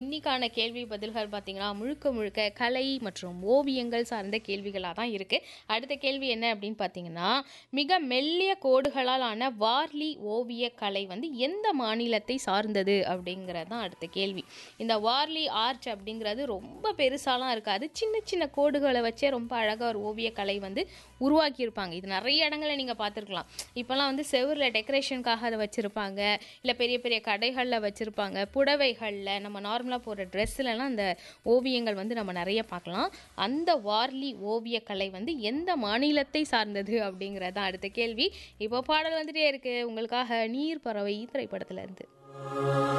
இன்னைக்கான கேள்வி பதில்கள் பார்த்தீங்கன்னா முழுக்க முழுக்க கலை மற்றும் ஓவியங்கள் சார்ந்த கேள்விகளாக தான் இருக்குது அடுத்த கேள்வி என்ன அப்படின்னு பார்த்தீங்கன்னா மிக மெல்லிய கோடுகளால் ஆன வார்லி ஓவிய கலை வந்து எந்த மாநிலத்தை சார்ந்தது அப்படிங்கிறது தான் அடுத்த கேள்வி இந்த வார்லி ஆர்ச் அப்படிங்கிறது ரொம்ப பெருசாலாம் இருக்காது சின்ன சின்ன கோடுகளை வச்சே ரொம்ப அழகாக ஒரு ஓவிய கலை வந்து உருவாக்கியிருப்பாங்க இது நிறைய இடங்களில் நீங்கள் பார்த்துருக்கலாம் இப்போல்லாம் வந்து செவுரில் டெக்கரேஷனுக்காக அதை வச்சுருப்பாங்க இல்லை பெரிய பெரிய கடைகளில் வச்சுருப்பாங்க புடவைகளில் நம்ம நார்மலாக போடுற ட்ரெஸ்லலாம் அந்த ஓவியங்கள் வந்து நம்ம நிறைய பார்க்கலாம் அந்த வார்லி ஓவிய கலை வந்து எந்த மாநிலத்தை சார்ந்தது அப்படிங்கிறது தான் அடுத்த கேள்வி இப்போ பாடல் வந்துட்டே இருக்கு உங்களுக்காக நீர் பறவை திரைப்படத்துல இருந்து